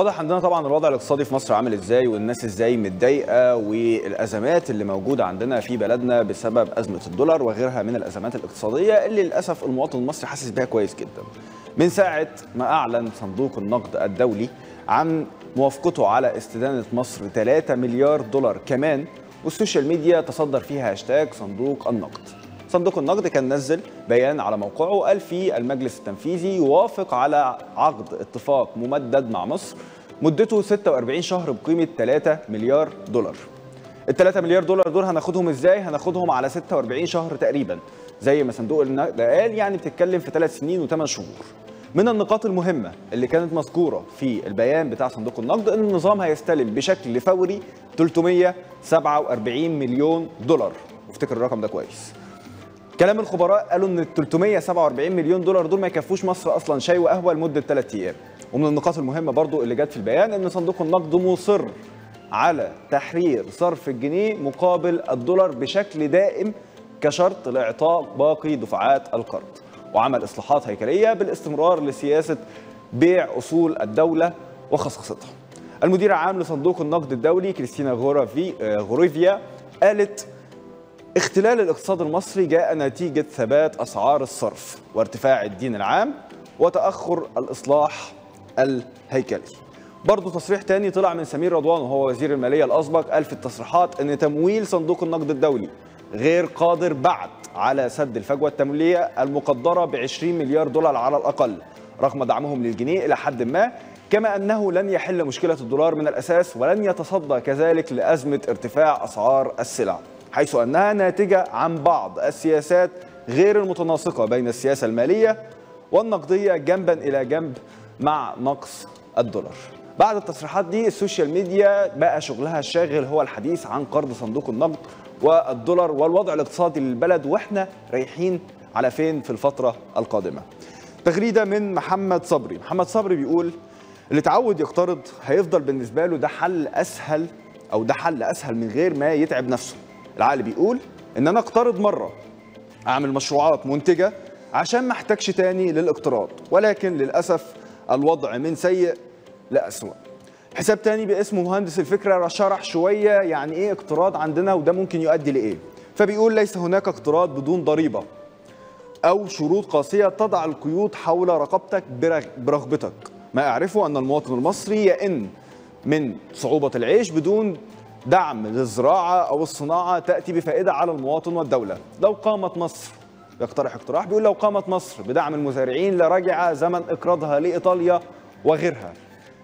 واضح عندنا طبعا الوضع الاقتصادي في مصر عامل ازاي والناس ازاي متضايقه والازمات اللي موجوده عندنا في بلدنا بسبب ازمه الدولار وغيرها من الازمات الاقتصاديه اللي للاسف المواطن المصري حاسس بيها كويس جدا. من ساعه ما اعلن صندوق النقد الدولي عن موافقته على استدانه مصر 3 مليار دولار كمان والسوشيال ميديا تصدر فيها هاشتاج صندوق النقد. صندوق النقد كان نزل بيان على موقعه قال فيه المجلس التنفيذي يوافق على عقد اتفاق ممدد مع مصر مدته 46 شهر بقيمه 3 مليار دولار. ال 3 مليار دولار دول هناخدهم ازاي؟ هناخدهم على 46 شهر تقريبا زي ما صندوق النقد قال يعني بتتكلم في 3 سنين و8 شهور. من النقاط المهمة اللي كانت مذكورة في البيان بتاع صندوق النقد أن النظام هيستلم بشكل فوري 347 مليون دولار وافتكر الرقم ده كويس كلام الخبراء قالوا ان ال 347 مليون دولار دول ما يكفوش مصر اصلا شاي وقهوه لمده ثلاث ايام ومن النقاط المهمه برضو اللي جت في البيان ان صندوق النقد مصر على تحرير صرف الجنيه مقابل الدولار بشكل دائم كشرط لاعطاء باقي دفعات القرض وعمل اصلاحات هيكليه بالاستمرار لسياسه بيع اصول الدوله وخصخصتها المدير العام لصندوق النقد الدولي كريستينا غورافي غوريفيا قالت اختلال الاقتصاد المصري جاء نتيجة ثبات أسعار الصرف وارتفاع الدين العام وتأخر الإصلاح الهيكلي برضه تصريح تاني طلع من سمير رضوان وهو وزير المالية الأسبق قال في التصريحات أن تمويل صندوق النقد الدولي غير قادر بعد على سد الفجوة التمويلية المقدرة ب 20 مليار دولار على الأقل رغم دعمهم للجنيه إلى حد ما كما أنه لن يحل مشكلة الدولار من الأساس ولن يتصدى كذلك لأزمة ارتفاع أسعار السلع حيث انها ناتجه عن بعض السياسات غير المتناسقه بين السياسه الماليه والنقديه جنبا الى جنب مع نقص الدولار. بعد التصريحات دي السوشيال ميديا بقى شغلها الشاغل هو الحديث عن قرض صندوق النقد والدولار والوضع الاقتصادي للبلد واحنا رايحين على فين في الفتره القادمه. تغريده من محمد صبري، محمد صبري بيقول اللي تعود يقترض هيفضل بالنسبه له ده حل اسهل او ده حل اسهل من غير ما يتعب نفسه. العقل بيقول ان انا اقترض مره اعمل مشروعات منتجه عشان ما احتاجش تاني للاقتراض ولكن للاسف الوضع من سيء لاسوء حساب تاني باسمه مهندس الفكره شرح شويه يعني ايه اقتراض عندنا وده ممكن يؤدي لايه فبيقول ليس هناك اقتراض بدون ضريبه او شروط قاسيه تضع القيود حول رقبتك برغبتك ما اعرفه ان المواطن المصري يئن من صعوبه العيش بدون دعم للزراعة أو الصناعة تأتي بفائدة على المواطن والدولة لو قامت مصر يقترح اقتراح بيقول لو قامت مصر بدعم المزارعين لرجع زمن إقراضها لإيطاليا وغيرها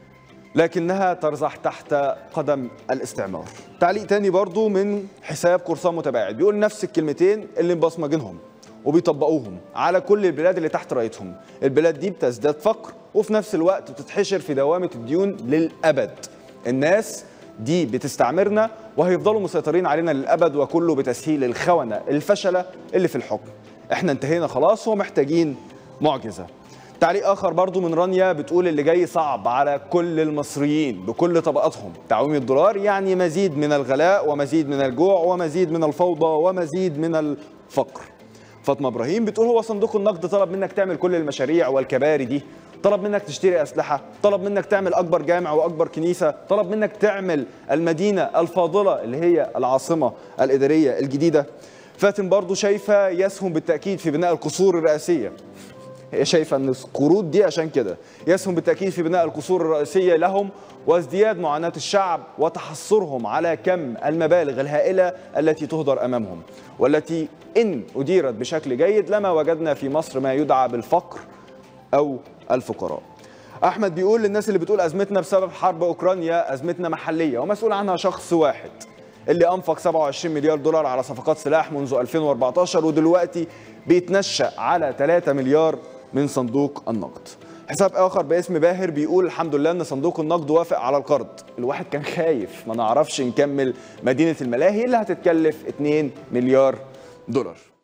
لكنها ترزح تحت قدم الاستعمار تعليق تاني برضو من حساب قرصان متباعد بيقول نفس الكلمتين اللي مبصمجينهم وبيطبقوهم على كل البلاد اللي تحت رايتهم البلاد دي بتزداد فقر وفي نفس الوقت بتتحشر في دوامة الديون للأبد الناس دي بتستعمرنا وهيفضلوا مسيطرين علينا للابد وكله بتسهيل الخونه الفشله اللي في الحكم احنا انتهينا خلاص ومحتاجين معجزه تعليق اخر برضو من رانيا بتقول اللي جاي صعب على كل المصريين بكل طبقاتهم تعويم الدولار يعني مزيد من الغلاء ومزيد من الجوع ومزيد من الفوضى ومزيد من الفقر فاطمه ابراهيم بتقول هو صندوق النقد طلب منك تعمل كل المشاريع والكباري دي طلب منك تشتري اسلحه طلب منك تعمل اكبر جامع واكبر كنيسه طلب منك تعمل المدينه الفاضله اللي هي العاصمه الاداريه الجديده فاتن برضو شايفه يسهم بالتاكيد في بناء القصور الرئاسيه هي شايفه ان القروض دي عشان كده يسهم بالتاكيد في بناء القصور الرئاسيه لهم وازدياد معاناه الشعب وتحصرهم على كم المبالغ الهائله التي تهدر امامهم والتي ان اديرت بشكل جيد لما وجدنا في مصر ما يدعى بالفقر او الفقراء احمد بيقول للناس اللي بتقول ازمتنا بسبب حرب اوكرانيا ازمتنا محليه ومسؤول عنها شخص واحد اللي انفق 27 مليار دولار على صفقات سلاح منذ 2014 ودلوقتي بيتنشأ على 3 مليار من صندوق النقد حساب اخر باسم باهر بيقول الحمد لله ان صندوق النقد وافق على القرض الواحد كان خايف ما نعرفش نكمل مدينه الملاهي اللي هتتكلف 2 مليار دولار